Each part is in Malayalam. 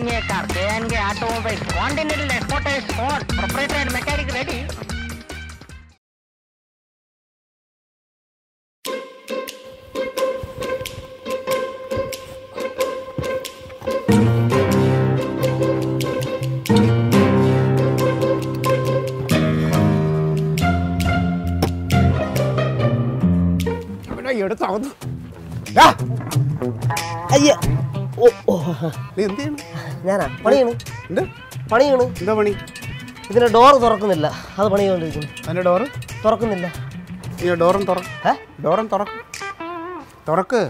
buying a car. K&K Automobiles. Continental Exporters Ford. Proprietor and mechanic ready. ഇവിടെ എടുത്താവുന്നു അയ്യ ഓ ഓ നീ എന്ത് ചെയ്യണം ഞാനാ പണിയാണ് എന്ത് പണിയാണ് എന്താ പണി ഇതിന്റെ ഡോർ തുറക്കുന്നില്ല അത് പണിയോണ്ടിരിക്കുന്നു അതിന്റെ ഡോറ് തുറക്കുന്നില്ല ഈ ഡോറും തുറ ഏ? ഡോറും തുറക്ക് തുറക്ക്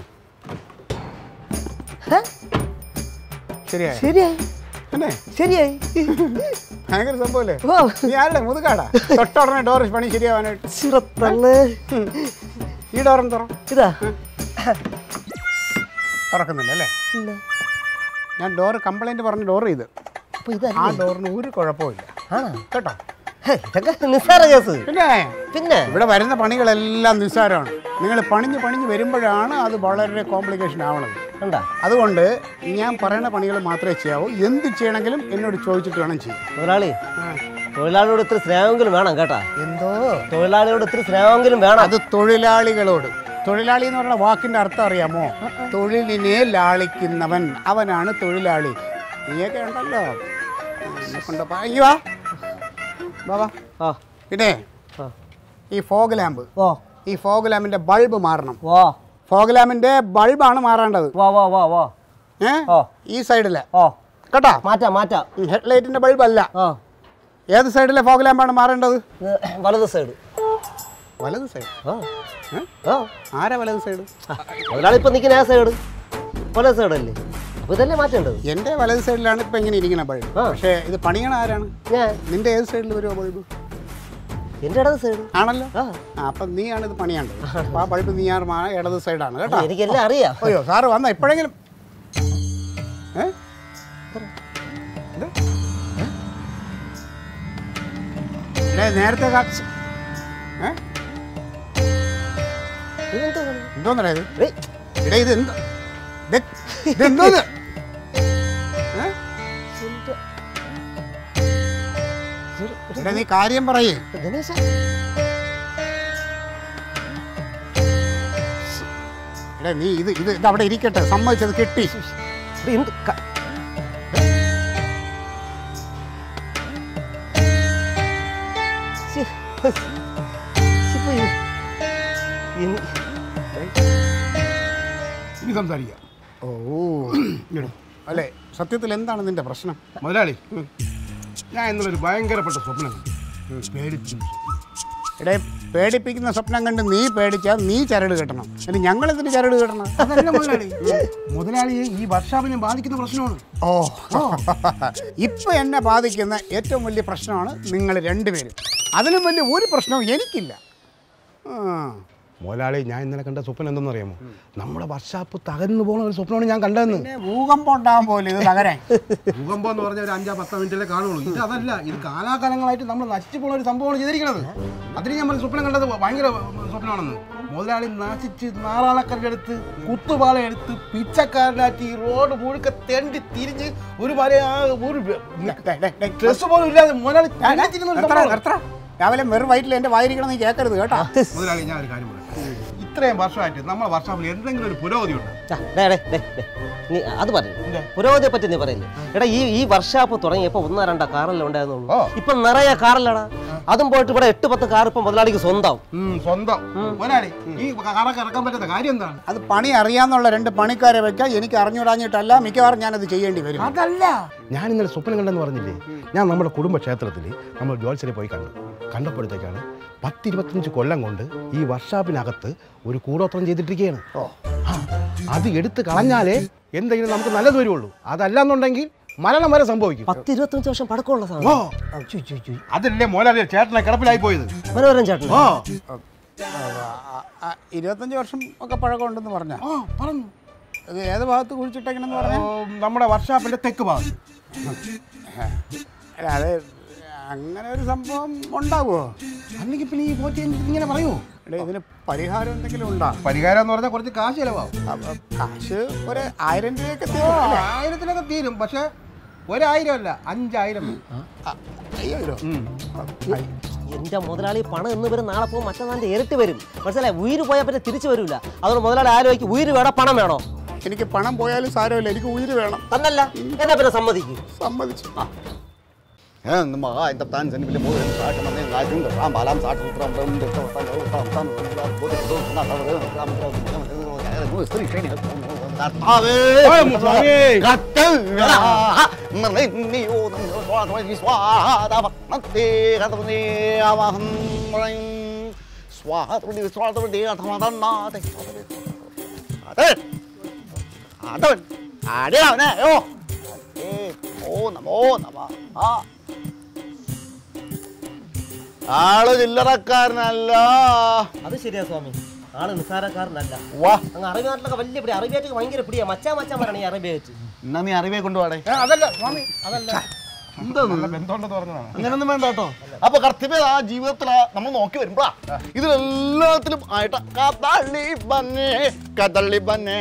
ഏ? ശരിയായി ശരിയായി അല്ലേ ശരിയായി ഭയങ്കര സംഭവല്ലേ ഓ. നീ ആരുടെ മുതുകാടാ തൊട്ടുടനെ ഡോർ പണി ശരിയാവാനായിട്ട് ചിറത്തള്ളേ ഈ ഡോറും തുറ ഇതാ തുറക്കുന്നില്ല അല്ലേ ഇല്ല ഞാൻ ഡോർ കംപ്ലൈന്റ് പറഞ്ഞ് ഡോർ ചെയ്ത് അപ്പൊ ഇതാ ആ ഡോറിന് ഒരു കുഴപ്പമില്ല ആണോ കേട്ടോ ഹേ, ഇതൊക്കെ നിസ്സാര കേസ് പിന്നെ പിന്നെ ഇവിടെ വരുന്ന പണികളെല്ലാം നിസ്സാരമാണ് നിങ്ങൾ പണിഞ്ഞ് പണിഞ്ഞ് വരുമ്പോഴാണ് അത് വളരെ കോംപ്ലിക്കേഷൻ ആവണത് കണ്ടാ അതുകൊണ്ട് ഞാൻ പറയുന്ന പണികൾ മാത്രമേ ചെയ്യാവൂ എന്ത് ചെയ്യണമെങ്കിലും എന്നോട് ചോദിച്ചിട്ട് വേണം ചെയ്യാൻ മുതലാളി തൊഴിലാളിയോട് ഇത്തിരി സ്നേഹമെങ്കിലും വേണം കേട്ടാ എന്തോ തൊഴിലാളിയോട് ഇത്തിരി സ്നേഹമെങ്കിലും വേണം അത് തൊഴിലാളികളോട് തൊഴിലാളി എന്ന് പറയുന്ന വാക്കിന്റെ അർത്ഥം അറിയാമോ തൊഴിലിനെ ലാളിക്കുന്നവൻ അവനാണ് തൊഴിലാളി നീയൊക്കെ ഉണ്ടല്ലോ എന്നെ കൊണ്ട് പ- ഇങ്ങ് വാ വാ, വാ ആ പിന്നെ ആ. ഈ ഫോഗ് ലാമ്പ് വാ ഈ ഫോഗ് ലാമ്പിന്റെ ബൾബ് മാറണം വാ ഫോഗ് ലാമ്പിന്റെ ബൾബാണ് മാറേണ്ടത് വാ വാ വാ വാ ഏ ഓ. ഈ സൈഡിലെ ഓ കേട്ടോ മാറ്റാം മാറ്റാം ഹെഡ്ലൈറ്റിന്റെ ബൾബ് അല്ല ആ ഏത് സൈഡിലെ ഫോഗ് ലാമ്പാണ് മാറേണ്ടത് ഇത് വലത് സൈഡ് വലത് സൈഡ് ആ ഏ? ആ ആരാ വലത് സൈഡ് ആ, മുതലാളി ഇപ്പൊ നിൽക്കുന്ന ആ സൈഡ് വലത് സൈഡ് അല്ലേ അപ്പൊ ഇതല്ലേ മാറ്റേണ്ടത് എന്റെ വലത് സൈഡിലാണ് ഇപ്പൊ ഇങ്ങനെ ഇരിക്കുന്ന ബൾബ് ആ. പക്ഷേ ഇത് പണിയണ ആരാണ് ഞാൻ നിന്റെ ഏത് സൈഡിൽ വരുമോ ബൾബ് എന്റെ ഇടത് സൈഡ് ആണല്ലോ ആ ആ, അപ്പം നീയാണ് ഇത് പണിയേണ്ടത് അപ്പൊ ആ ബൾബ് നീയാണ് മാ ഇടത് സൈഡാണ് കേട്ടോ എനിക്കെല്ലാം അറിയാം അയ്യോ സാറ് വന്ന എപ്പോഴെങ്കിലും ഏ? ഇത്? ഏ, നേരത്തെ കാ- ഏ? ഇതെന്താ കളി? എന്തോന്നടാ ഇത് ഏയ്, ഇടേ ഇത് എന്താ ഇത് ഇതെന്തോന്ന് ഏ? എടാ, നീ കാര്യം പറയേ ദിനേശ എടാ നീ ഇത് ഇത് ഇത് അവിടെ ഇരിക്കട്ടെ സമ്മതിച്ചത് കിട്ടി ഇത് എന്ത് ക- ശ്ശെ, ഇപ്പൊ ഇത് ഇനി- ഇനി സംസാരിക്കാം ഓ അല്ലേ സത്യത്തിൽ എന്താണ് നിന്റെ പ്രശ്നം മുതലാളി ഞാൻ ഇന്നലെ ഒരു ഭയങ്കരപ്പെട്ട സ്വപ്നം കണ്ടു. പേടിച്ചു എടേ പേടിപ്പിക്കുന്ന സ്വപ്നം കണ്ട് നീ പേടിച്ചാൽ നീ ചരട് കെട്ടണം ഇനി ഞങ്ങൾ എന്തിന് ചരട് കെട്ടണം അതല്ല മുതലാളി മുതലാളിയെ ഈ വർഷാപ്പിനെ ബാധിക്കുന്ന പ്രശ്നമാണ് ഓ ഇപ്പൊ എന്നെ ബാധിക്കുന്ന ഏറ്റവും വലിയ പ്രശ്നമാണ് നിങ്ങൾ രണ്ടുപേരും അതിലും വലിയ ഒരു പ്രശ്നവും എനിക്കില്ല ആ. മുതലാളി ഞാൻ ഇന്നലെ കണ്ട സ്വപ്നം എന്തെന്ന് അറിയാമോ നമ്മുടെ വർഷാപ്പ് തകർന്നു പോകുന്ന ഒരു സ്വപ്നമാണ് ഞാൻ കണ്ടതെന്ന് പിന്നെ ഭൂകമ്പം ഉണ്ടാകാൻ പോലെ ഇത് തകരാൻ ഭൂകമ്പം എന്ന് പറഞ്ഞ ഒരു അഞ്ചാ പത്തോ മിനിറ്റിലെ കാണുള്ളൂ ഇത് അതല്ല ഇത് കാലാകാലങ്ങളായിട്ട് നമ്മൾ നശിച്ചു പോകുന്ന ഒരു സംഭവമാണ് ചെയ്തിരിക്കുന്നത് അതിന് നമ്മൾ സ്വപ്നം കണ്ടത് ഭയങ്കര സ്വപ്നമാണെന്ന് മുതലാളി നശിച്ച് നാറാണക്കല്ലെടുത്ത് കുത്തുപാളയെടുത്ത് പിച്ചക്കാരനാറ്റി ഈ റോഡ് മുഴുക്ക തെണ്ടി തിരിഞ്ഞ് ഒരു വരെ ആ ഒരു ഡ്രസ് പോലും ഇല്ലാതെ മുതലാളി തെണ്ടിച്ചിരുന്ന ഒരു നിർത്തടാ, സംഭവമാണ്. നിർത്തടാ. രാവിലെ വെറും വയറ്റിൽ എന്റെ വായിരിക്കണം നീ കേൾക്കരുത് കേട്ടോ മുതലാളി ഞാൻ ഒരു കാര്യം പറയാം ഇത്രയും വർഷമായിട്ട് നമ്മളെ വർഷാപ്പിൽ എന്തെങ്കിലും ഒരു പുരോഗതി ഉണ്ട് ആ, ഡേ, ഡേ, ഡേ, ഡേ. നീ അത് പറയും പുരോഗതിയെ പറ്റി നീ പറയില്ലേ എടാ ഈ ഈ വർഷാപ്പ് തുടങ്ങിയപ്പോ ഒന്നോ രണ്ടോ കാറല്ലേ ഉണ്ടായിരുന്നുള്ളൂ ഓ. ഇപ്പൊ നിറയെ കാറല്ലടാ അതും പോയിട്ട് ഇവിടെ എട്ട് പത്ത് കാർ ഇപ്പൊ മുതലാളിക്ക് സ്വന്തം ഉം, സ്വന്തം മുതലാളി ഈ കറക്ക് ഇറക്കാൻ പറ്റുന്ന കാര്യം എന്താണ് അത് പണി അറിയാന്നുള്ള രണ്ട് പണിക്കാരെ വെച്ചാൽ എനിക്ക് അറിഞ്ഞുകൂടാഞ്ഞിട്ടല്ല മിക്കവാറും ഞാനത് ചെയ്യേണ്ടി വരും അതല്ല ഞാൻ ഇന്നലെ സ്വപ്നം കണ്ടെന്ന് പറഞ്ഞില്ലേ ഞാൻ നമ്മുടെ കുടുംബക്ഷേത്രത്തിൽ നമ്മൾ ജോത്സരെ പോയി കണ്ടു കണ്ടപ്പോഴത്തേക്കാണ് പത്തിരുപത്തഞ്ച് കൊല്ലം കൊണ്ട് ഈ വർഷാപ്പിനകത്ത് ഒരു കൂടോത്രം ചെയ്തിട്ടിരിക്കുകയാണ് ആ, അത് എടുത്ത് കളഞ്ഞാലേ എന്തെങ്കിലും നമുക്ക് നല്ലത് വരുള്ളൂ അതല്ല എന്നുണ്ടെങ്കിൽ മരണം വരെ സംഭവിക്കും പത്ത് ഇരുപത്തഞ്ച് വർഷം പടക്കമുള്ള ഓ സാധനം അതല്ലേ മോലാലി ചേട്ടനെ കിടപ്പിലായി പോയത് മനോഹരൻ ചേട്ടൻ ഓ ആ, ആ, ഇരുപത്തഞ്ച് വർഷം ഒക്കെ പഴക്കമുണ്ടെന്ന് പറഞ്ഞ ആ പറഞ്ഞു ഇത് ഏത് ഭാഗത്ത് കുഴിച്ചിട്ടെങ്ങനെന്ന് പറഞ്ഞ ഓ, നമ്മുടെ വർഷാപ്പിന്റെ തെക്ക് ഭാഗം അത് അങ്ങനെ ഒരു സംഭവം ഉണ്ടാവുമോ അല്ലെങ്കിൽ പിന്നെ ഈ പോറ്റി ഇങ്ങനെ പറയൂ എടേ ഇതിന് പരിഹാരം എന്തെങ്കിലും ഉണ്ടോ പരിഹാരം എന്ന് പറഞ്ഞാൽ കുറച്ച് കാശ് ചിലവാകും അപ്പൊ കാശ് ഒരു ആയിരം രൂപയൊക്കെ ഓ, തീരും ആയിരത്തിലൊക്കെ തീരും പക്ഷെ ഒരായിരം അല്ല അഞ്ചായിരം അയ്യോ എന്റെ മുതലാളി പണം എന്ന് വരും നാളെ പോകും മറ്റന്നാളിന്റെ ഇരട്ടി വരും മനസ്സിലായി ഉയിര് പോയാൽ പിന്നെ തിരിച്ചു വരില്ല അതുകൊണ്ട് മുതലാളി ആലോചിക്കും ഉയിര് വേണം പണം വേണോ എനിക്ക് പണം പോയാലും സാരമില്ല എനിക്ക് ഉയിര് വേണം തന്നല്ല എന്നാ പിന്നെ സമ്മതിക്കും സമ്മതിച്ചു അതവൻ ആടിയാ അവനെ ഓ ഏ ഓ നമോ നമ ആ ആള് ചില്ലറക്കാരനല്ല അത് ശരിയാ സ്വാമി ആള് നിസ്സാരക്കാരനല്ല വാ അങ്ങ് അറബി നാട്ടിലൊക്കെ വലിയ പിടി അറബിയായിട്ട് ഭയങ്കര പിടിയാ മച്ചാ മച്ചാൻ പറയണേ ഈ അറബിയായിട്ട് എന്നാ നീ അറിവേ കൊണ്ടുപോടേ ഏ, അതല്ല സ്വാമി അതല്ല എന്താ നല്ല ബന്ധമുണ്ടെന്ന് പറഞ്ഞതാണ് അങ്ങനൊന്നും വേണ്ട കേട്ടോ അപ്പൊ കർത്തവ്യ ആ ജീവിതത്തിൽ നമ്മൾ നോക്കി വരുമ്പോഴാ ഇതിലെല്ലാത്തിലും ആയിട്ട് കദളി ബന്നെ കദളി ബന്നെ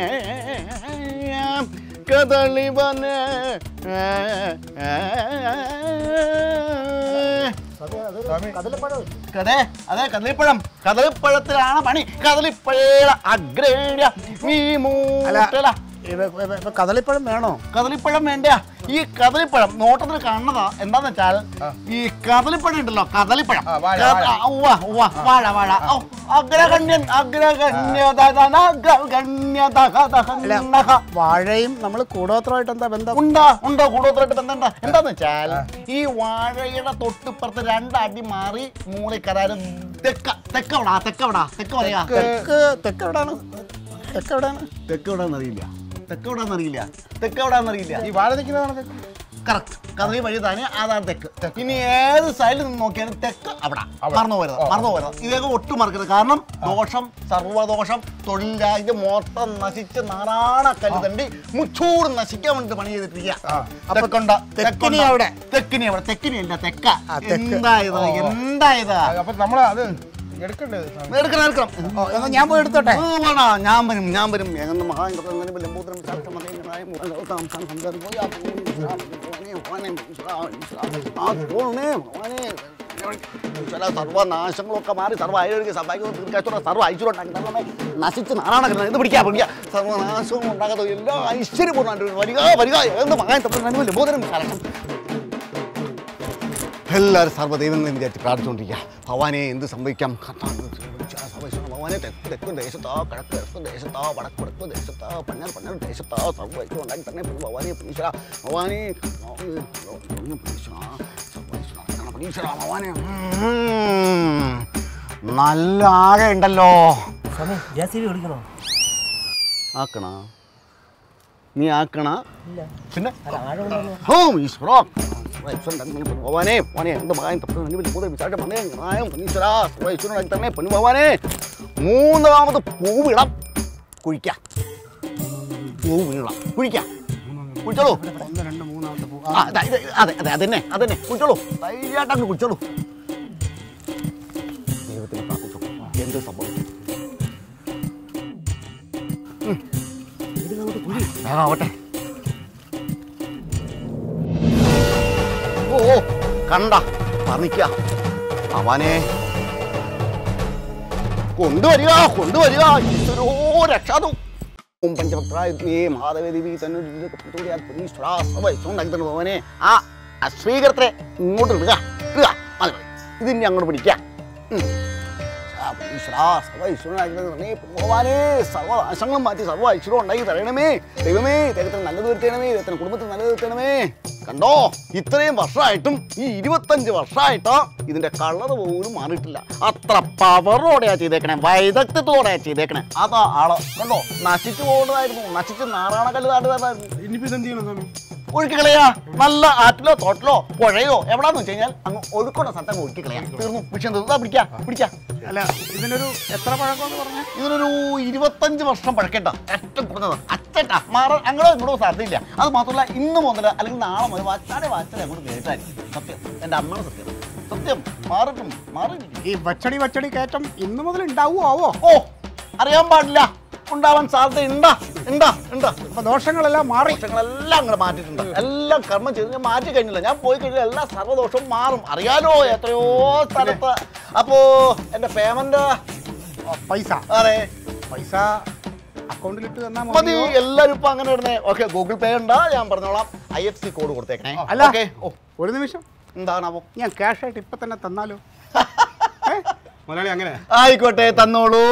കദളി ബന്നെ കതിലപ്പഴം കടേ അതെ കദളിപ്പഴം കദളിപ്പഴത്തിലാണ് പണി കദളിപ്പഴയുടെ അഗ്രേണ്യ ഈ മൂട്ടല ഇത് ഇത് ഇത് കദളിപ്പഴം വേണോ കദളിപ്പഴം വേണ്ട ഈ കദളിപ്പഴം നോട്ടത്തിൽ കാണുന്നതാ എന്താന്ന് വെച്ചാൽ ഈ കദളിപ്പഴം ഉണ്ടല്ലോ കദളിപ്പഴം ആ, വാഴ, ക- വാഴ. ആ, ഉവ്വ, ഉവ്വ, വാഴ വാഴ ഓ, അഗ്രഗണ്യൻ അഗ്രഗണ്യതന അഗ്രഗണ്യതഹതഹന്നഹ. വാഴയും നമ്മൾ കൂടോത്രമായിട്ട് എന്താ ബന്ധം ഉണ്ടോ ഉണ്ടോ കൂടുതലായിട്ട് ബന്ധമുണ്ടോ എന്താന്ന് വെച്ചാൽ ഈ വാഴയുടെ തൊട്ടിപ്പുറത്ത് രണ്ടടി മാറി മൂളിക്കരാരും തെക്ക തെക്കവിടാ തെക്കവിടാ തെക്ക പറയാ തെക്ക് തെക്ക് എവിടാണ് തെക്ക് എവിടാണ് തെക്കവിടാന്നറിയില്ല തെക്കവിടാന്നറിയില്ല തെക്കവിടാന്നറിയില്ല ഈ വാഴ നിൽക്കുന്നതാണ് കറക്റ്റ് കഥകളി വഴി തന്നെ അതാണ് തെക്ക് ഇനി ഏത് സൈഡിൽ നിന്ന് നോക്കിയാലും തെക്ക് അവിടെ മറന്നു പോരുത് മറന്നു പോരുത് ഇതൊക്കെ ഒട്ടും മറക്കരുത് കാരണം ദോഷം സർവ്വദോഷം തൊഴിൽ രാജ്യം മൊത്തം നശിച്ച് നാറാണക്കല്ല് തണ്ടി മുച്ചൂട് നശിക്കാൻ വേണ്ടി പണി ചെയ്തിട്ടിരിക്കുക തെക്കുണ്ട തെക്കിനി അവിടെ. തെക്കിനി അവിടെ തെക്കിനി അല്ല തെക്ക ആ, തെക്ക്. എന്തായത് എന്തായത് അപ്പൊ നമ്മൾ അത് എടുക്കണ്ടേ സ്വാമി എടുക്കണം എടുക്കണം ഓ എന്നാ ഞാൻ പോയി എടുത്തോട്ടെ ആ, വേണോ? ഞാൻ വരും ഞാൻ വരും എങ്ങനെ മഹാൻ അങ്ങനെ ലംബോദരം ശാസ്ത്രമതേന്ദ്രായ മൂലം സംസം പോയി ആ ഭഗവാനെ, ഭഗവാനെ, ആ തോണേ, ഭഗവാനെ. ചില സർവനാശങ്ങളൊക്കെ മാറി സർവ്വ ആരോഗ്യ സഭാഗ്യം തീർക്കാച്ചുള്ള സർവ്വ ഐശ്വര്യം നശിച്ച് നാറാണ ഇത് പിടിക്കുക പിടിക്കുക സർവനാശവും ഉണ്ടാകാത്ത എല്ലാ ഐശ്വര്യപൂർണ്ണമായിട്ട് വരിക വരിക എന്ന് മഹാൻ തപ്പുന്ന ലംബോദരം ശരണം എല്ലാവരും സർവ്വദൈവങ്ങളെയും വിചാരിച്ച് പ്രാർത്ഥിച്ചുകൊണ്ടിരിക്കുക ഭഗവാനെ എന്ത് സംഭവിക്കാം കർത്താവ് ഭഗവാനെ തെക്ക് തെക്ക് ദേശത്താ കിഴക്ക് കിഴക്ക് ദേശത്താ വടക്ക് വടക്ക് ദേശത്താ പഞ്ഞാൽ പഞ്ഞാൽ ദേശത്താ സർവ്വൈശ്വരം ഉണ്ടാക്കി തന്നെ പിന്നെ ഭഗവാനെ പണീശ്വര ഭഗവാനെ പണീശ്വര സർവൈശ്വര പണീശ്വര ഭഗവാനെ ഉം. നല്ല ആഴ ഉണ്ടല്ലോ സ്വാമി ജെ സി ബി വിളിക്കണോ ആക്കണ നീ ആക്കണ ഇല്ല പിന്നെ അല്ല ആഴമുണ്ടെന്ന് ഓം ഈശ്വര ഭഗവാനെ ഭഗവാനെ എന്ത് മകാൻ തപ്പുന്ന നിന്നെ വിളിച്ച് കൂടുതൽ വിചാരിച്ച മകനെ ന്യായം ഈശ്വര ഈശ്വരനായി തന്നെ പൊന്നു ഭഗവാനെ മൂന്നാമത് പൂവിടം കുഴിക്കാം പൂവ് വീഴണം കുഴിക്കാം കുഴിച്ചോളൂ ഒന്ന് രണ്ട് മൂന്നാമത്തെ പൂ ആ, ദാ ഇത് അതെ അതെ അതന്നെ അതന്നെ കുഴിച്ചോളൂ ധൈര്യമായിട്ട് അങ്ങ് കുഴിച്ചോളൂ ദൈവത്തിനെ പ്രാർത്ഥിച്ചു എന്ത് സംഭവിച്ചു ആവട്ടെ ഓ ഓ, കണ്ട പറഞ്ഞിക്ക അവനെ കൊണ്ടുവരിക കൊണ്ടുവരിക ഈശ്വരോ രക്ഷാതു ഓം പഞ്ചഭക്തായ മഹാദേവ ദേവി തന്നെ ഭവനെ ആ അശ്വീകരത്തെ ഇങ്ങോട്ട് ഇടുക ഇടുക മതി മതി. ഇതിനി അങ്ങോട്ട് പിടിക്കാം ഉം. ആ, ഈശ്വരാ, സർവ്വ ഈശ്വരനായിരിക്കുന്ന ദൈവമേ, ഭഗവാനേ സർവ്വ നാശങ്ങളും മാറ്റി സർവ്വ ഐശ്വര്യം ഉണ്ടാക്കി തരണമേ ദൈവമേ ദൈവത്തിന് നല്ലത് വരുത്തണമേ ദൈവത്തിന് കുടുംബത്തിന് നല്ലത് വരുത്തണമേ കണ്ടോ ഇത്രയും വർഷമായിട്ടും ഈ ഇരുപത്തഞ്ച് വർഷമായിട്ടോ ഇതിന്റെ കളർ പോലും മാറിയിട്ടില്ല അത്ര പവറോടെയാ ചെയ്തേക്കണേ വൈദഗ്ധ്യത്തോടെയാ ചെയ്തേക്കണേ അതാ ആള് കണ്ടോ നശിച്ചു പോകുന്നതായിരുന്നു നശിച്ച് നാറാണക്കല്ല് താണ്ടുന്നതായിരുന്നു ഇനിയിപ്പോ ഇതെന്ത് ചെയ്യണം സ്വാമി ഒഴുക്കി കളയാ നല്ല ആറ്റിലോ തോട്ടിലോ പുഴയോ എവിടാന്ന് വെച്ച് കഴിഞ്ഞാൽ അങ്ങ് ഒഴുക്കുള്ള സ്ഥലത്ത് അങ്ങ് ഒഴുക്കി കളയാ തീർന്നു വിഷയം തീർന്നു പിടിക്കാം പിടിക്കാം അല്ല ഇതിനൊരു എത്ര പഴക്കമെന്ന് പറഞ്ഞ ഇതിനൊരു ഇരുപത്തഞ്ച് വർഷം പഴക്കേണ്ട ഏറ്റവും കുറഞ്ഞത് അച്ചട്ട മാറ അങ്ങോട്ടോ ഇങ്ങോട്ടോ സാധ്യതയില്ല അത് മാത്രമല്ല ഇന്ന് മുതൽ അല്ലെങ്കിൽ നാളെ മുതൽ വാച്ചാടെ വാച്ചാടെ അങ്ങോട്ട് കേട്ടായിരിക്കും സത്യം എൻ്റെ അമ്മയുടെ സത്യം സത്യം മാറിട്ടും മാറിയിട്ടില്ല ഈ വച്ചടി വച്ചടി കയറ്റം ഇന്ന് മുതൽ ഉണ്ടാവുമോ ആവോ ഓ അറിയാൻ പാടില്ല ഉണ്ടാവാൻ സാധ്യത ഉണ്ടാ ഉണ്ടാ ഉണ്ടാ അപ്പൊ ദോഷങ്ങളെല്ലാം മാറി ദോഷങ്ങളെല്ലാം അങ്ങോട്ട് മാറ്റിയിട്ടുണ്ട് എല്ലാം കർമ്മം ചെയ്ത് ഞാൻ മാറ്റി കഴിഞ്ഞില്ല ഞാൻ പോയി കഴിഞ്ഞാൽ എല്ലാ സർവ്വദോഷവും മാറും അറിയാലോ എത്രയോ സ്ഥലത്ത് അപ്പോ എന്റെ പേയ്മെന്റ് ആ, പൈസ അതെ പൈസ അക്കൗണ്ടിലിട്ട് തന്നാ മതി മതിയോ? എല്ലാവരും ഇപ്പൊ അങ്ങനെ ഇടുന്നേ ഓക്കെ ഗൂഗിൾ പേ ഉണ്ടാ ഞാൻ പറഞ്ഞോളാം ഐ എഫ് സി കോഡ് കൊടുത്തേക്കണേ അല്ല ഓക്കെ ഓ ഒരു നിമിഷം എന്താണാവോ ഞാൻ ക്യാഷ് ആയിട്ട് ഇപ്പൊ തന്നെ തന്നാലോ ഏ? മുതലാളി അങ്ങനെ ആയിക്കോട്ടെ തന്നോളൂ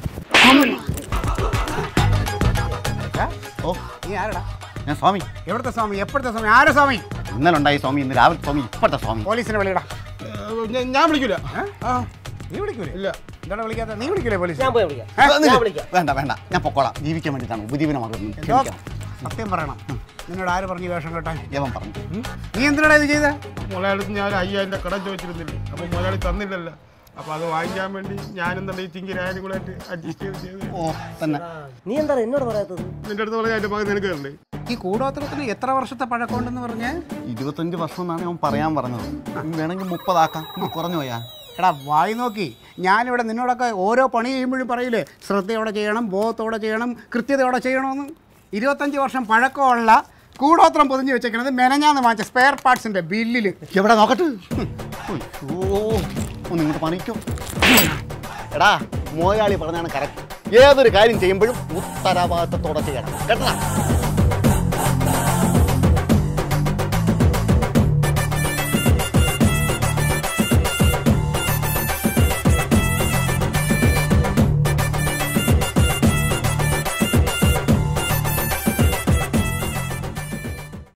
ഏ? ഓ നീ ആരടാ ഞാൻ സ്വാമി എവിടുത്തെ സ്വാമി എപ്പോഴത്തെ സ്വാമി ആരെ സ്വാമി ഇന്നലെ ഉണ്ടായി സ്വാമി ഇന്ന് രാവിലെ സ്വാമി ഇപ്പോഴത്തെ സ്വാമി പോലീസിനെ വിളിയടാ ഏ, ഞാൻ- ഞാൻ വിളിക്കൂല ആ നീ വിളിക്കൂലേ ഇല്ല എന്താണ് വിളിക്കാത്ത നീ വിളിക്കൂലേ പോലീസ് ഞാൻ പോയി വിളിക്കാം ഏ? ഞാൻ വിളിക്കാം വേണ്ട വേണ്ട ഞാൻ പൊക്കോളാം ജീവിക്കാൻ വേണ്ടിയിട്ടാണ് ഉപജീവനമാർഗം എന്തോ സത്യം പറയണം നിന്നോട് ആര് പറഞ്ഞു ഈ വേഷം കേട്ടാൻ യവൻ പറഞ്ഞു നീ എന്തിനാടാ ഇത് ചെയ്തേ മുതലാളി ഞാൻ ഒരു അയ്യായിരം രൂപ കടം ചോദിച്ചിരുന്നില്ലേ അപ്പൊ മുതലാളി തന്നില്ലല്ലോ അപ്പൊ അത് വാങ്ങിക്കാൻ വേണ്ടി ഞാനെന്താ ഈ തിങ്കിരായാലും കൂടെ ആയിട്ട് അഡ്ജസ്റ്റ് ചെയ്ത് ചെയ്ത് ഓ തന്നെ നീ എന്താ എന്നോട് പറയാത്തത് നിന്റെ അടുത്ത് പറഞ്ഞ അതിന്റെ പകുതി നിനക്ക് തരണ്ടേ ഈ കൂടോത്രത്തിന് എത്ര വർഷത്തെ പഴക്കമുണ്ടെന്ന് പറഞ്ഞേ ഇരുപത്തഞ്ച് വർഷം എന്നാണ് അവൻ പറയാൻ പറഞ്ഞത് വേണമെങ്കിൽ മുപ്പതാക്കാം കുറഞ്ഞു പോയാ എടാ വായി നോക്കി ഞാനിവിടെ നിന്നോടൊക്കെ ഓരോ പണി ചെയ്യുമ്പോഴും പറയില്ലേ ശ്രദ്ധയോടെ ചെയ്യണം ബോധത്തോടെ ചെയ്യണം കൃത്യതയോടെ ചെയ്യണമെന്ന് ഇരുപത്തഞ്ച് വർഷം പഴക്കമുള്ള കൂടോത്രം പൊതിഞ്ഞ് വെച്ചേക്കണത് മെനഞ്ഞാന്ന് വാങ്ങിച്ച സ്പെയർ പാർട്സിന്റെ ബില്ലിൽ എവിടെ നോക്കട്ടെ ഓ ഒന്ന് ഇങ്ങോട്ട് പണിക്കോ എടാ മോയാളി പറഞ്ഞാണ് കറക്റ്റ് ഏതൊരു കാര്യം ചെയ്യുമ്പോഴും ഉത്തരവാദിത്തത്തോടെ ചെയ്യണം കേട്ടടാ